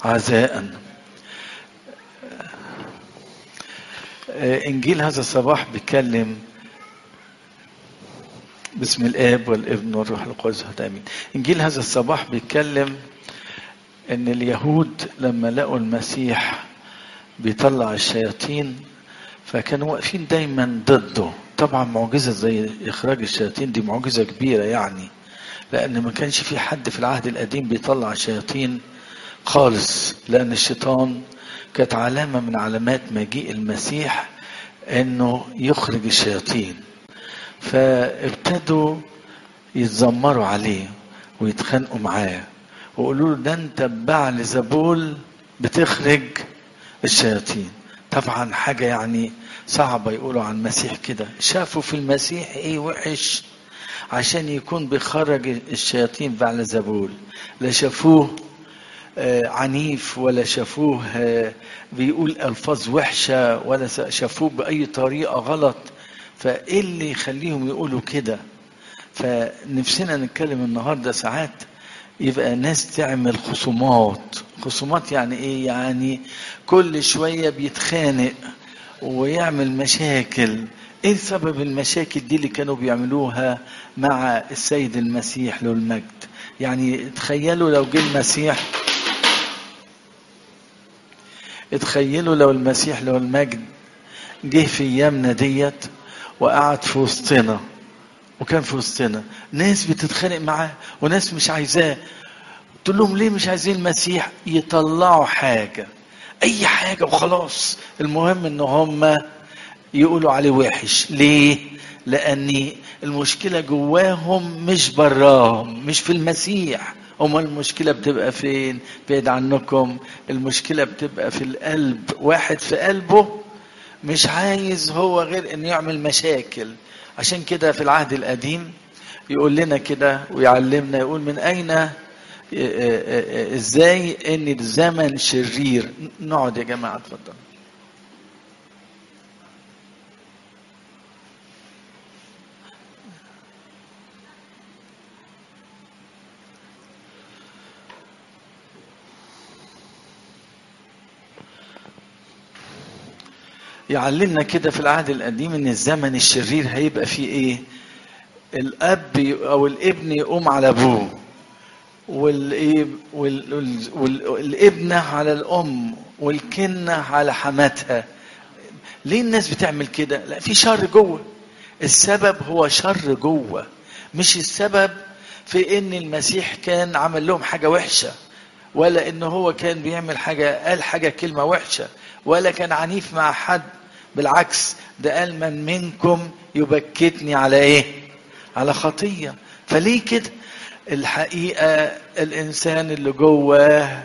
عزاء انجيل هذا الصباح بيتكلم باسم الاب والابن والروح القدس امين انجيل هذا الصباح بيتكلم ان اليهود لما لقوا المسيح بيطلع الشياطين فكانوا واقفين دايما ضده طبعا معجزه زي اخراج الشياطين دي معجزه كبيره يعني لان ما كانش في حد في العهد القديم بيطلع الشياطين خالص لان الشيطان كانت علامه من علامات مجيء المسيح انه يخرج الشياطين فابتدوا يتذمروا عليه ويتخانقوا معاه ويقولوا له ده انت بعل زبول بتخرج الشياطين طبعا حاجه يعني صعبه يقولوا عن المسيح كده شافوا في المسيح ايه وحش عشان يكون بيخرج الشياطين بعل زبول لا شافوه عنيف ولا شافوه بيقول الفاظ وحشه ولا شافوه باي طريقه غلط فايه اللي يخليهم يقولوا كده فنفسنا نتكلم النهارده ساعات يبقى ناس تعمل خصومات خصومات يعني ايه يعني كل شويه بيتخانق ويعمل مشاكل ايه سبب المشاكل دي اللي كانوا بيعملوها مع السيد المسيح له المجد يعني تخيلوا لو جه المسيح اتخيلوا لو المسيح له المجد جه في ايامنا ديت وقعد في وسطنا وكان في وسطنا ناس بتتخانق معاه وناس مش عايزاه تقول لهم ليه مش عايزين المسيح يطلعوا حاجة أي حاجة وخلاص المهم إن هم يقولوا عليه وحش ليه؟ لأن المشكلة جواهم مش براهم مش في المسيح أما المشكلة بتبقى فين؟ بعيد عنكم المشكلة بتبقى في القلب واحد في قلبه مش عايز هو غير انه يعمل مشاكل عشان كده في العهد القديم يقول لنا كده ويعلمنا يقول من اين ازاي ان الزمن شرير نقعد يا جماعه اتفضل يعلمنا كده في العهد القديم ان الزمن الشرير هيبقى فيه ايه الاب او الابن يقوم على ابوه والايه والابنه على الام والكنه على حماتها ليه الناس بتعمل كده لا في شر جوه السبب هو شر جوه مش السبب في ان المسيح كان عمل لهم حاجه وحشه ولا ان هو كان بيعمل حاجه قال حاجه كلمه وحشه ولا كان عنيف مع حد بالعكس ده قال من منكم يبكتني على ايه على خطيه فليه كده الحقيقه الانسان اللي جواه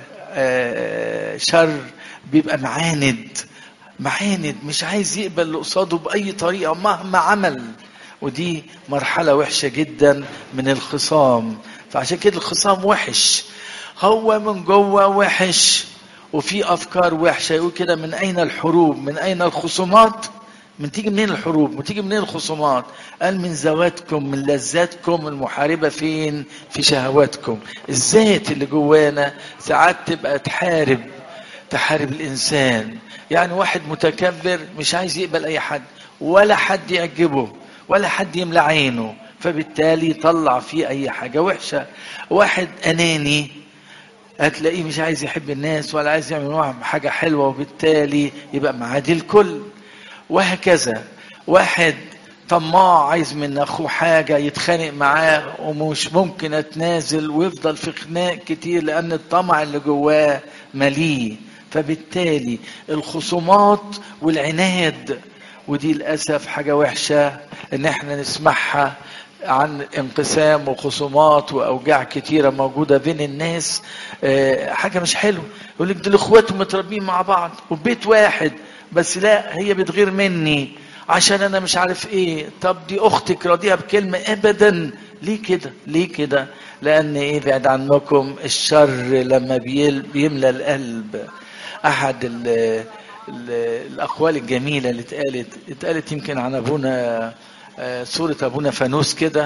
شر بيبقى معاند معاند مش عايز يقبل اللي قصاده باي طريقه مهما عمل ودي مرحله وحشه جدا من الخصام فعشان كده الخصام وحش هو من جوه وحش وفي افكار وحشه يقول كده من اين الحروب من اين الخصومات من تيجي منين الحروب من تيجي منين الخصومات قال من ذواتكم من لذاتكم المحاربه فين في شهواتكم الذات اللي جوانا ساعات تبقى تحارب تحارب الانسان يعني واحد متكبر مش عايز يقبل اي حد ولا حد يعجبه ولا حد يملى عينه فبالتالي يطلع فيه اي حاجه وحشه واحد اناني هتلاقيه مش عايز يحب الناس ولا عايز يعمل معهم حاجة حلوة وبالتالي يبقى معادي الكل وهكذا واحد طماع عايز من اخوه حاجة يتخانق معاه ومش ممكن اتنازل ويفضل في خناق كتير لان الطمع اللي جواه مليه فبالتالي الخصومات والعناد ودي للاسف حاجة وحشة ان احنا نسمعها عن انقسام وخصومات واوجاع كتيره موجوده بين الناس حاجه مش حلوه يقول لك دول اخوات متربيين مع بعض وبيت واحد بس لا هي بتغير مني عشان انا مش عارف ايه طب دي اختك راضيها بكلمه ابدا ليه كده ليه كده لان ايه بعد عنكم الشر لما بيملى القلب احد ال ال الاقوال الجميله اللي اتقالت اتقالت يمكن عن ابونا صورة أبونا فانوس كده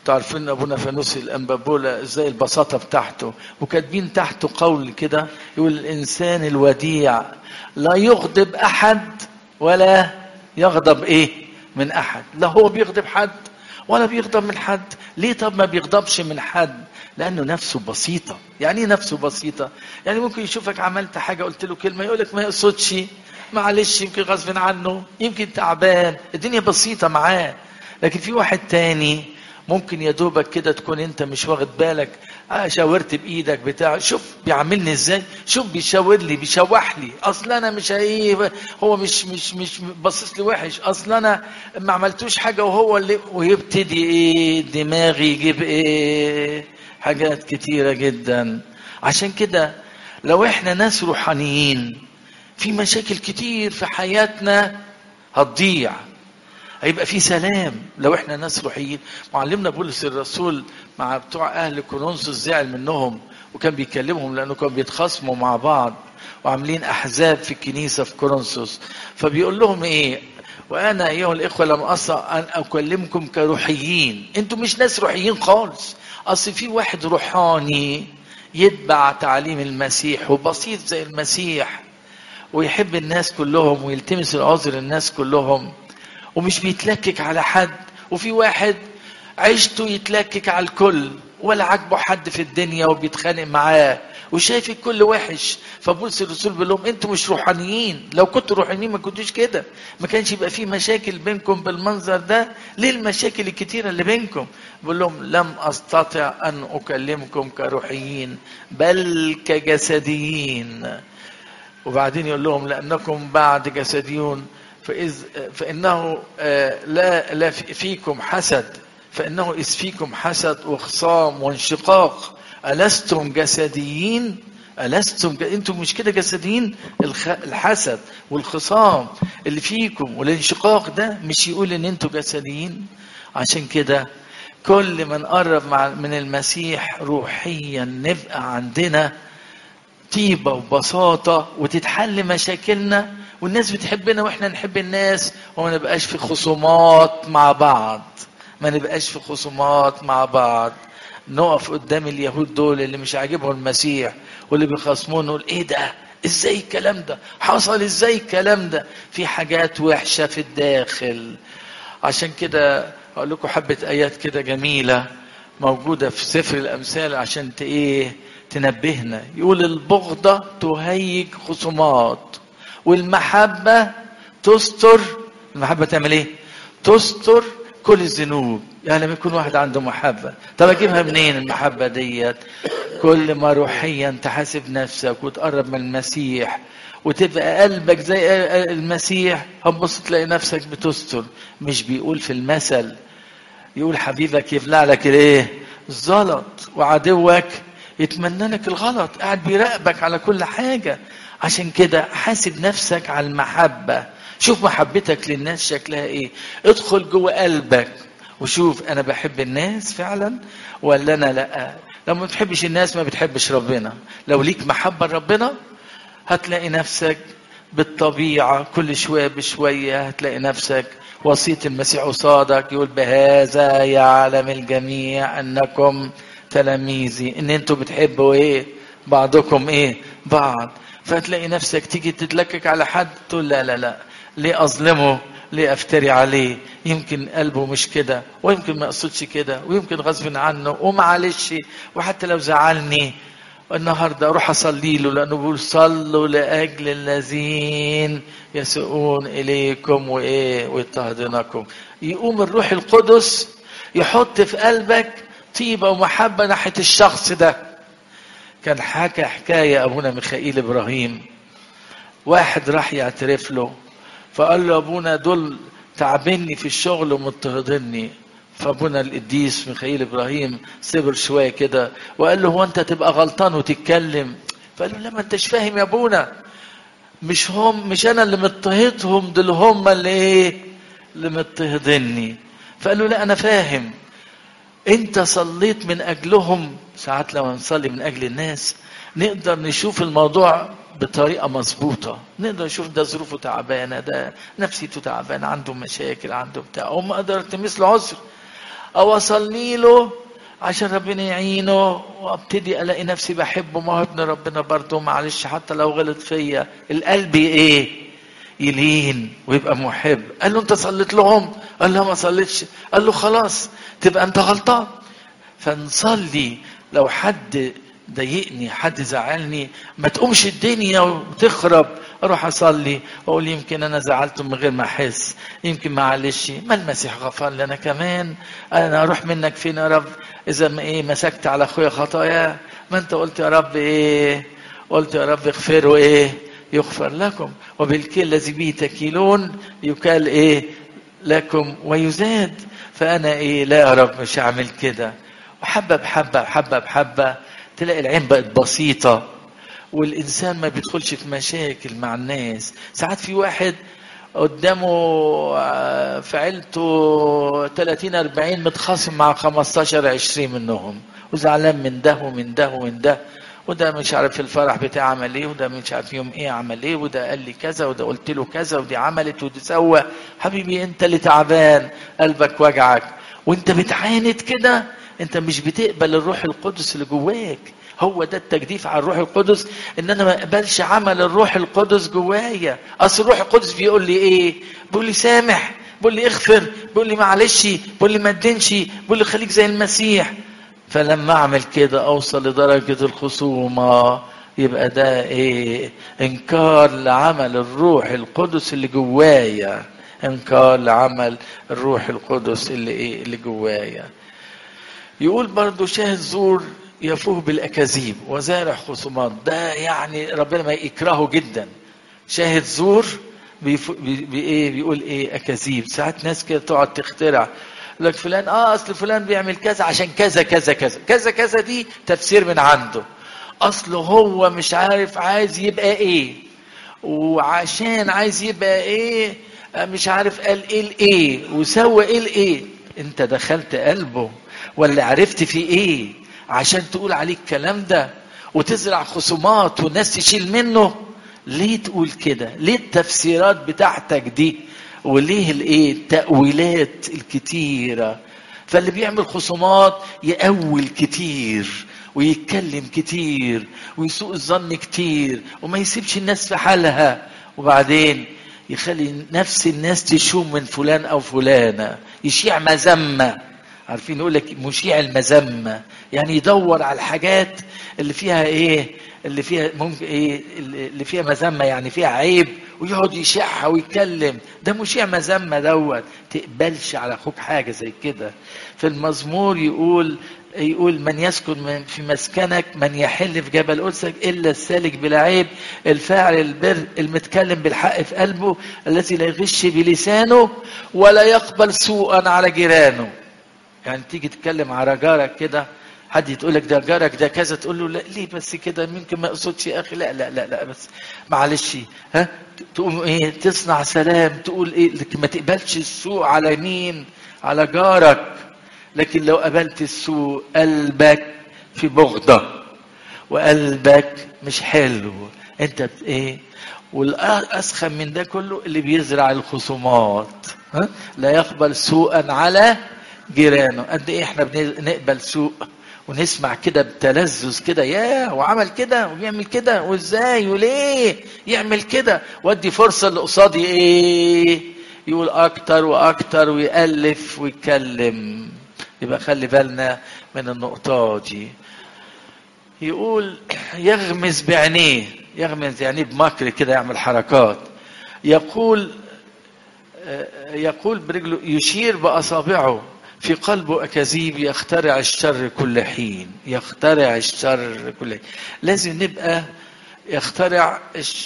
تعرفين ابونا فانوسي الانبابولا ازاي البساطه بتاعته وكاتبين تحته قول كده يقول الانسان الوديع لا يغضب احد ولا يغضب ايه من احد لا هو بيغضب حد ولا بيغضب من حد ليه طب ما بيغضبش من حد لانه نفسه بسيطه يعني ايه نفسه بسيطه يعني ممكن يشوفك عملت حاجه قلت له كلمه يقول لك ما يقصدش معلش يمكن غصب عنه يمكن تعبان الدنيا بسيطه معاه لكن في واحد تاني ممكن يا دوبك كده تكون انت مش واخد بالك آه شاورت بايدك بتاع شوف بيعاملني ازاي شوف بيشاور لي بيشوح لي اصل انا مش ايه هو مش مش مش باصص لي وحش اصل انا ما عملتوش حاجه وهو اللي ويبتدي ايه دماغي يجيب ايه حاجات كتيره جدا عشان كده لو احنا ناس روحانيين في مشاكل كتير في حياتنا هتضيع هيبقى في سلام لو احنا ناس روحيين معلمنا بولس الرسول مع بتوع اهل كورنثوس زعل منهم وكان بيكلمهم لانه كانوا بيتخاصموا مع بعض وعاملين احزاب في الكنيسه في كورنثوس فبيقول لهم ايه وانا ايها الاخوه لم استطع ان اكلمكم كروحيين انتوا مش ناس روحيين خالص اصل في واحد روحاني يتبع تعليم المسيح وبسيط زي المسيح ويحب الناس كلهم ويلتمس العذر الناس كلهم ومش بيتلكك على حد وفي واحد عيشته يتلكك على الكل ولا عاجبه حد في الدنيا وبيتخانق معاه وشايف الكل وحش فبولس الرسول بيقول لهم انتوا مش روحانيين لو كنتوا روحانيين ما كنتوش كده ما كانش يبقى في مشاكل بينكم بالمنظر ده ليه المشاكل الكتيره اللي بينكم بيقول لهم لم استطع ان اكلمكم كروحيين بل كجسديين وبعدين يقول لهم لانكم بعد جسديون فإذ فإنه لا لا فيكم حسد فإنه إذ فيكم حسد وخصام وانشقاق ألستم جسديين ألستم ج... أنتم مش كده جسديين الخ... الحسد والخصام اللي فيكم والانشقاق ده مش يقول إن أنتم جسديين عشان كده كل ما نقرب مع من المسيح روحيا نبقى عندنا طيبة وبساطة وتتحل مشاكلنا والناس بتحبنا واحنا نحب الناس وما نبقاش في خصومات مع بعض ما نبقاش في خصومات مع بعض نقف قدام اليهود دول اللي مش عاجبهم المسيح واللي بيخاصمون نقول ايه ده ازاي الكلام ده حصل ازاي الكلام ده في حاجات وحشة في الداخل عشان كده اقول لكم حبة ايات كده جميلة موجودة في سفر الامثال عشان ايه تنبهنا يقول البغضة تهيج خصومات والمحبة تستر المحبة تعمل ايه تستر كل الذنوب يعني لما يكون واحد عنده محبة طب اجيبها منين المحبة ديت كل ما روحيا تحاسب نفسك وتقرب من المسيح وتبقى قلبك زي المسيح هتبص تلاقي نفسك بتستر مش بيقول في المثل يقول حبيبك يبلع لك الايه الزلط وعدوك يتمنى لك الغلط قاعد بيراقبك على كل حاجة عشان كده حاسب نفسك على المحبة شوف محبتك للناس شكلها ايه ادخل جوه قلبك وشوف انا بحب الناس فعلا ولا انا لا لو ما بتحبش الناس ما بتحبش ربنا لو ليك محبة لربنا هتلاقي نفسك بالطبيعة كل شوية بشوية هتلاقي نفسك وصية المسيح قصادك يقول بهذا يعلم الجميع انكم تلاميذي ان انتوا بتحبوا ايه بعضكم ايه بعض فتلاقي نفسك تيجي تتلكك على حد تقول لا لا لا ليه اظلمه ليه افتري عليه يمكن قلبه مش كده ويمكن ما يقصدش كده ويمكن غصب عنه ومعلش وحتى لو زعلني النهارده اروح اصلي له لانه بيقول صلوا لاجل الذين يسوءون اليكم وايه ويضطهدونكم يقوم الروح القدس يحط في قلبك طيبه ومحبه ناحيه الشخص ده كان حكى حكايه ابونا ميخائيل ابراهيم واحد راح يعترف له فقال له ابونا دول تعبني في الشغل ومضطهدني فابونا القديس ميخائيل ابراهيم صبر شويه كده وقال له هو انت تبقى غلطان وتتكلم فقال له لا ما انتش فاهم يا ابونا مش هم مش انا اللي مضطهدهم دول هم اللي ايه اللي مضطهدني فقال له لا انا فاهم انت صليت من اجلهم ساعات لما نصلي من اجل الناس نقدر نشوف الموضوع بطريقه مظبوطه نقدر نشوف ده ظروفه تعبانه ده نفسيته تعبانه عنده مشاكل عنده بتاع وما اقدر التمس له عذر او اصلي له عشان ربنا يعينه وابتدي الاقي نفسي بحبه ما هو ابن ربنا برضه معلش حتى لو غلط فيا القلب ايه يلين ويبقى محب قال له انت صليت لهم قال له ما صليتش قال له خلاص تبقى انت غلطان فنصلي لو حد ضايقني حد زعلني ما تقومش الدنيا وتخرب اروح اصلي واقول يمكن انا زعلته من غير ما احس يمكن معلش ما المسيح غفر لي انا كمان انا اروح منك فين يا رب اذا ما ايه مسكت على اخويا خطايا ما انت قلت يا رب ايه قلت يا رب اغفروا ايه يغفر لكم وبالكيل الذي به تكيلون يكال ايه لكم ويزاد فانا ايه لا يا رب مش هعمل كده وحبه بحبه حبه بحبه تلاقي العين بقت بسيطه والانسان ما بيدخلش في مشاكل مع الناس ساعات في واحد قدامه في عيلته 30 40 متخاصم مع 15 20 منهم وزعلان من ده ومن ده ومن ده وده مش عارف الفرح بتاعه عمل ايه وده مش عارف يوم ايه عمل ايه وده قال لي كذا وده قلت له كذا ودي عملت ودي سوى حبيبي انت اللي تعبان قلبك وجعك وانت بتعاند كده انت مش بتقبل الروح القدس اللي جواك هو ده التجديف على الروح القدس ان انا ما اقبلش عمل الروح القدس جوايا اصل الروح القدس بيقول لي ايه بيقول لي سامح بيقول لي اغفر بيقول لي معلش بيقول لي ما تدينش بيقول لي خليك زي المسيح فلما اعمل كده اوصل لدرجه الخصومه يبقى ده ايه انكار لعمل الروح القدس اللي جوايا انكار لعمل الروح القدس اللي ايه اللي جوايا يقول برضو شاهد زور يفوه بالاكاذيب وزارع خصومات ده يعني ربنا ما يكرهه جدا شاهد زور بيفو بي بي ايه بيقول ايه اكاذيب ساعات ناس كده تقعد تخترع لك فلان اه اصل فلان بيعمل كذا عشان كذا كذا كذا كذا كذا دي تفسير من عنده اصل هو مش عارف عايز يبقى ايه وعشان عايز يبقى ايه مش عارف قال ايه الايه وسوى ايه الايه انت دخلت قلبه ولا عرفت في ايه عشان تقول عليه الكلام ده وتزرع خصومات والناس تشيل منه ليه تقول كده ليه التفسيرات بتاعتك دي وليه الايه التأويلات الكتيرة فاللي بيعمل خصومات يأول كتير ويتكلم كتير ويسوء الظن كتير وما يسيبش الناس في حالها وبعدين يخلي نفس الناس تشوم من فلان او فلانه يشيع مذمه عارفين يقول لك مشيع المذمه يعني يدور على الحاجات اللي فيها ايه اللي فيها ممكن ايه اللي فيها مذمه يعني فيها عيب ويقعد يشيعها ويتكلم ده مشيع مذمه دوت تقبلش على اخوك حاجه زي كده في المزمور يقول يقول من يسكن من في مسكنك من يحل في جبل أنسك إلا السالك بلا عيب الفاعل البر المتكلم بالحق في قلبه الذي لا يغش بلسانه ولا يقبل سوءا على جيرانه يعني تيجي تتكلم على جارك كده حد يقول لك ده جارك ده كذا تقول له لا ليه بس كده ممكن ما اقصدش يا اخي لا لا لا لا بس معلش ها تقوم ايه تصنع سلام تقول ايه لكن ما تقبلش السوء على مين على جارك لكن لو قبلت السوء قلبك في بغضة وقلبك مش حلو انت بت ايه والاسخن من ده كله اللي بيزرع الخصومات ها؟ لا يقبل سوءا على جيرانه قد ايه احنا بنقبل سوء ونسمع كده بتلذذ كده يا وعمل كده وبيعمل كده وازاي وليه يعمل كده ودي فرصه اللي قصادي ايه يقول اكتر واكتر ويالف ويتكلم يبقى خلي بالنا من النقطة دي يقول يغمز بعينيه يغمز يعني بمكر كده يعمل حركات يقول يقول برجله يشير بأصابعه في قلبه أكاذيب يخترع الشر كل حين يخترع الشر كل حين لازم نبقى يخترع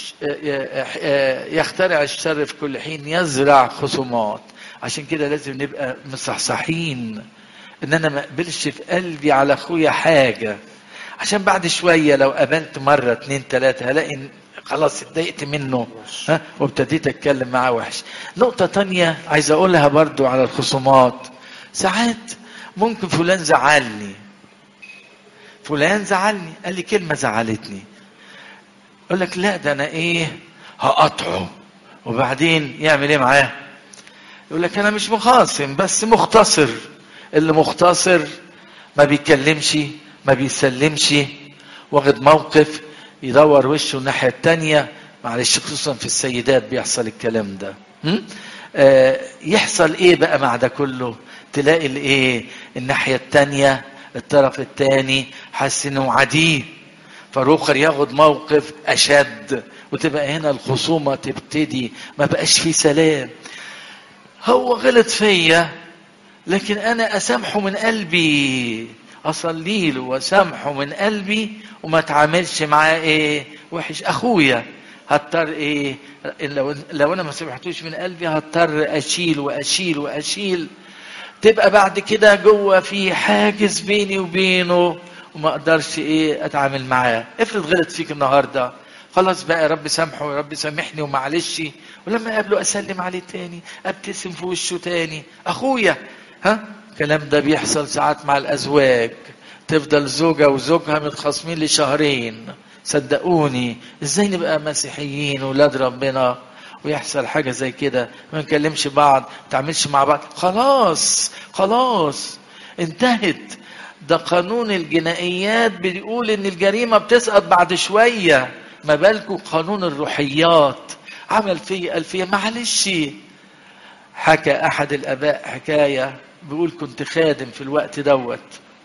يخترع الشر في كل حين يزرع خصومات عشان كده لازم نبقى مصحصحين ان انا ما اقبلش في قلبي على اخويا حاجه عشان بعد شويه لو قابلت مره اتنين تلاته هلاقي خلاص اتضايقت منه ها وابتديت اتكلم معاه وحش نقطه تانية عايز اقولها برضو على الخصومات ساعات ممكن فلان زعلني فلان زعلني قال لي كلمه زعلتني يقول لك لا ده انا ايه هقطعه وبعدين يعمل ايه معاه يقول لك انا مش مخاصم بس مختصر اللي مختصر ما بيتكلمش ما بيسلمش واخد موقف يدور وشه الناحية التانية معلش خصوصا في السيدات بيحصل الكلام ده م? آه يحصل ايه بقى مع ده كله تلاقي الايه الناحية التانية الطرف التاني حاسس انه عديه فالاخر ياخد موقف اشد وتبقى هنا الخصومة تبتدي ما بقاش في سلام هو غلط فيا لكن انا اسامحه من قلبي اصلي له واسامحه من قلبي وما اتعاملش معاه ايه وحش اخويا هضطر ايه لو لو انا ما سامحتوش من قلبي هضطر اشيل واشيل واشيل تبقى بعد كده جوه في حاجز بيني وبينه وما اقدرش ايه اتعامل معاه افرض غلط فيك النهارده خلاص بقى يا رب سامحه يا رب سامحني ومعلش ولما اقابله اسلم عليه تاني ابتسم في وشه تاني اخويا ها الكلام ده بيحصل ساعات مع الازواج تفضل زوجة وزوجها متخاصمين لشهرين صدقوني ازاي نبقى مسيحيين ولاد ربنا ويحصل حاجة زي كده ما نكلمش بعض ما نتعاملش مع بعض خلاص خلاص انتهت ده قانون الجنائيات بيقول ان الجريمة بتسقط بعد شوية ما بالكم قانون الروحيات عمل فيه قال فيه معلش حكى احد الاباء حكاية بيقول كنت خادم في الوقت دوت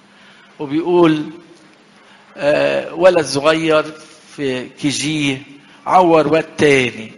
وبيقول آه ولد صغير في كي جي عور واد تاني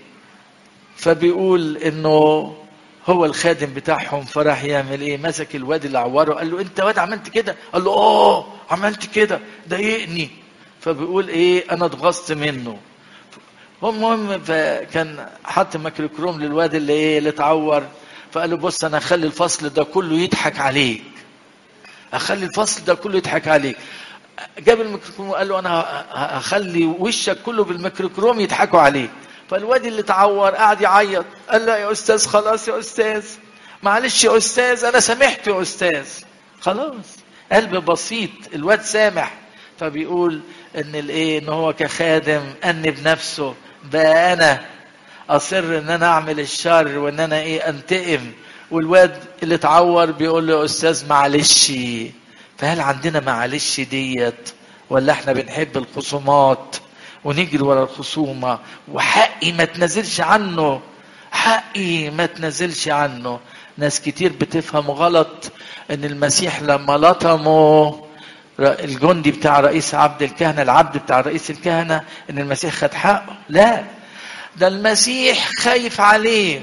فبيقول انه هو الخادم بتاعهم فراح يعمل ايه مسك الواد اللي عوره قال له انت واد عملت كده قال له اه عملت كده ضايقني فبيقول ايه انا اتغصت منه المهم فكان حط ميكروكروم للواد اللي ايه اللي اتعور فقال له بص انا اخلي الفصل ده كله يضحك عليك اخلي الفصل ده كله يضحك عليك جاب الميكروكروم وقال له انا هخلي وشك كله بالميكروكروم يضحكوا عليك فالواد اللي اتعور قعد يعيط قال له يا استاذ خلاص يا استاذ معلش يا استاذ انا سامحت يا استاذ خلاص قلب بسيط الواد سامح فبيقول ان الايه ان هو كخادم انب نفسه بقى انا اصر ان انا اعمل الشر وان انا ايه انتقم والواد اللي اتعور بيقول له يا استاذ معلش فهل عندنا معلش ديت ولا احنا بنحب الخصومات ونجري ورا الخصومة وحقي ما تنزلش عنه حقي ما تنزلش عنه ناس كتير بتفهم غلط ان المسيح لما لطمه الجندي بتاع رئيس عبد الكهنة العبد بتاع رئيس الكهنة ان المسيح خد حقه لا ده المسيح خايف عليه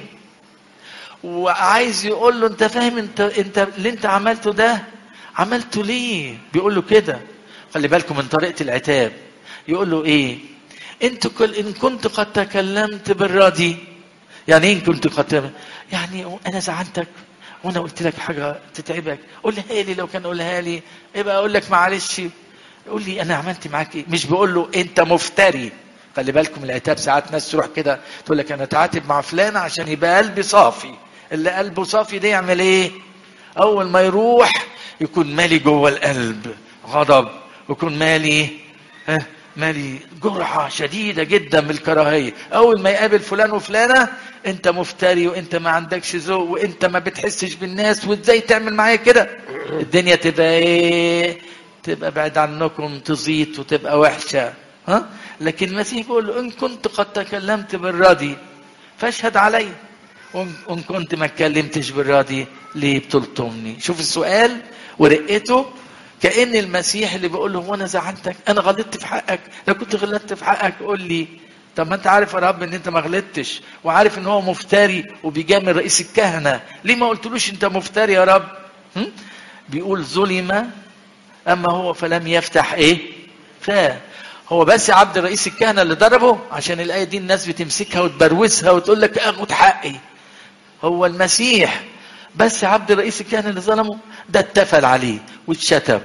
وعايز يقول له انت فاهم انت انت اللي انت عملته ده عملته ليه بيقول له كده خلي بالكم من طريقة العتاب يقول له ايه انت كل ان كنت قد تكلمت بالردي يعني ايه ان كنت قد يعني انا زعلتك وانا قلت لك حاجه تتعبك قولها لي لو كان قولها لي يبقى اقول لك معلش قول لي انا عملت معاك ايه مش بقول له انت مفتري خلي بالكم العتاب ساعات ناس تروح كده تقول لك انا اتعاتب مع فلان عشان يبقى قلبي صافي اللي قلبه صافي ده يعمل ايه اول ما يروح يكون مالي جوه القلب غضب ويكون مالي ها مالي جرعة شديدة جدا من الكراهية أول ما يقابل فلان وفلانة أنت مفتري وأنت ما عندكش ذوق وأنت ما بتحسش بالناس وإزاي تعمل معايا كده الدنيا تبقى إيه تبقى بعد عنكم تزيط وتبقى وحشة ها لكن المسيح بيقول له إن كنت قد تكلمت بالردي فاشهد علي وإن كنت ما اتكلمتش بالردي ليه بتلطمني شوف السؤال ورقته كأن المسيح اللي بيقول له هو انا زعلتك انا غلطت في حقك لو كنت غلطت في حقك قول لي طب ما انت عارف يا رب ان انت ما غلطتش وعارف ان هو مفتري وبيجامل رئيس الكهنه ليه ما قلتلوش انت مفتري يا رب هم؟ بيقول ظلم اما هو فلم يفتح ايه فاه هو بس عبد رئيس الكهنه اللي ضربه عشان الايه دي الناس بتمسكها وتبروسها وتقول لك اخد حقي هو المسيح بس عبد رئيس الكهنه اللي ظلمه ده اتفل عليه واتشتم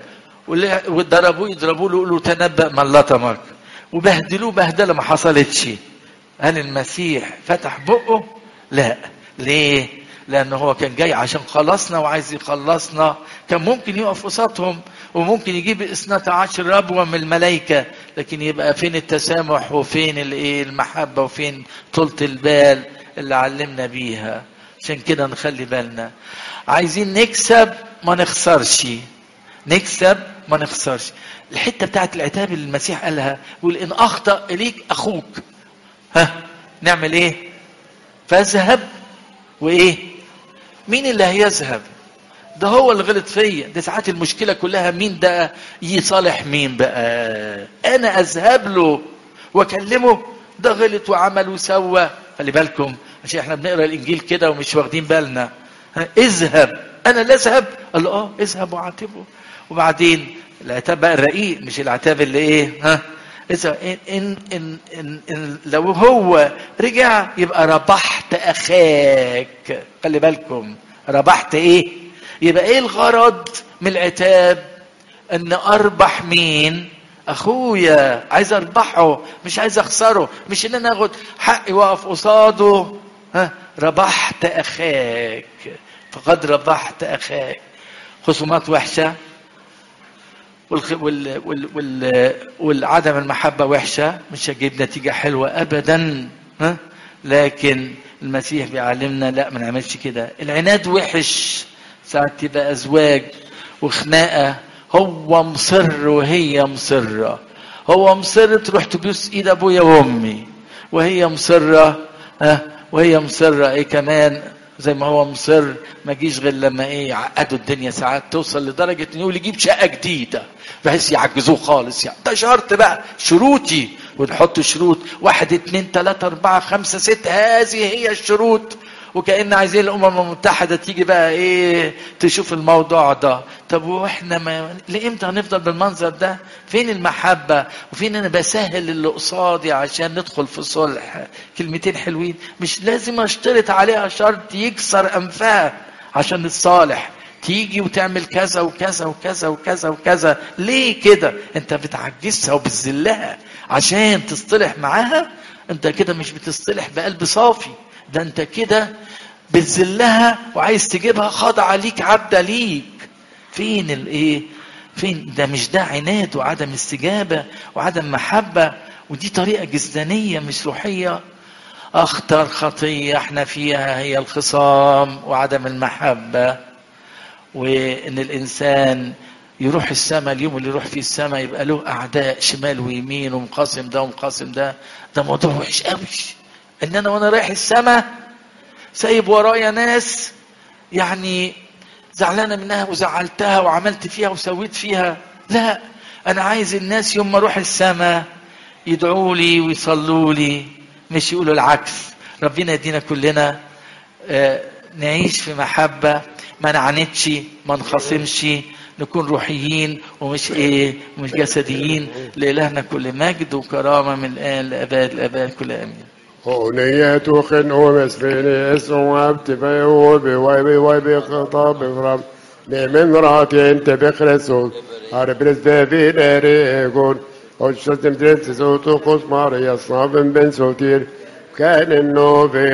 وضربوه يضربوا له يقولوا تنبأ من لطمك وبهدلوه بهدله ما حصلتش هل المسيح فتح بقه؟ لا ليه؟ لأنه هو كان جاي عشان خلصنا وعايز يخلصنا كان ممكن يقف قصادهم وممكن يجيب اثنتا عشر ربوة من الملائكة لكن يبقى فين التسامح وفين الايه المحبة وفين طولة البال اللي علمنا بيها عشان كده نخلي بالنا عايزين نكسب ما نخسرش نكسب ما نخسرش الحته بتاعت العتاب اللي المسيح قالها يقول ان اخطا اليك اخوك ها نعمل ايه فاذهب وايه مين اللي هيذهب ده هو اللي غلط فيا ده ساعات المشكله كلها مين ده يصالح مين بقى انا اذهب له واكلمه ده غلط وعمل وسوى خلي بالكم عشان احنا بنقرا الانجيل كده ومش واخدين بالنا ها، اذهب انا اللي اذهب قال له اه اذهب وعاتبه وبعدين العتاب بقى الرقيق مش العتاب اللي ايه ها اذا إن, إن, إن, إن, إن لو هو رجع يبقى ربحت اخاك خلي بالكم ربحت ايه يبقى ايه الغرض من العتاب ان اربح مين اخويا عايز اربحه مش عايز اخسره مش ان انا اخد حقي واقف قصاده ها ربحت اخاك فقد ربحت اخاك خصومات وحشه والخ... وال... وال... وال... والعدم المحبة وحشة مش هتجيب نتيجة حلوة أبدا ها؟ لكن المسيح بيعلمنا لا ما نعملش كده العناد وحش ساعات تبقى أزواج وخناقة هو مصر وهي مصرة هو مصر تروح تبوس ايد ابويا وامي وهي مصرة ها وهي مصرة ايه كمان زي ما هو مصر ما جيش غير لما ايه يعقدوا الدنيا ساعات توصل لدرجه انه يقول يجيب شقه جديده بحيث يعجزوه خالص يعني ده شرط بقى شروطي ونحط شروط واحد اتنين تلاته اربعه خمسه سته هذه هي الشروط وكأن عايزين الأمم المتحدة تيجي بقى إيه تشوف الموضوع ده طب وإحنا ما لإمتى هنفضل بالمنظر ده فين المحبة وفين أنا بسهل اللي قصادي عشان ندخل في صلح كلمتين حلوين مش لازم أشترط عليها شرط يكسر أنفها عشان نتصالح تيجي وتعمل كذا وكذا وكذا وكذا وكذا ليه كده انت بتعجزها وبتذلها عشان تصطلح معاها انت كده مش بتصطلح بقلب صافي ده انت كده بتذلها وعايز تجيبها خاضعة ليك عبدة ليك فين الايه فين ده مش ده عناد وعدم استجابة وعدم محبة ودي طريقة جسدانية مش روحية اخطر خطية احنا فيها هي الخصام وعدم المحبة وان الانسان يروح السماء اليوم اللي يروح فيه السماء يبقى له اعداء شمال ويمين ومقاسم ده ومقاسم ده ده موضوع وحش قوي ان انا وانا رايح السماء سايب ورايا ناس يعني زعلانه منها وزعلتها وعملت فيها وسويت فيها لا انا عايز الناس يوم ما اروح السماء يدعوا لي ويصلوا لي مش يقولوا العكس ربنا يدينا كلنا آه نعيش في محبه ما نعاندش ما نخاصمش نكون روحيين ومش ايه مش جسديين لإلهنا كل مجد وكرامة من الآن لأباد الأباد كل آمين هونية خن مسفين اسم بتبي وبي وبي خطاب غرام من راتي انت بخرسوس عرب في داريقون وشتم تنسي صوت قصمار يصاب بن سوتير كان النوبي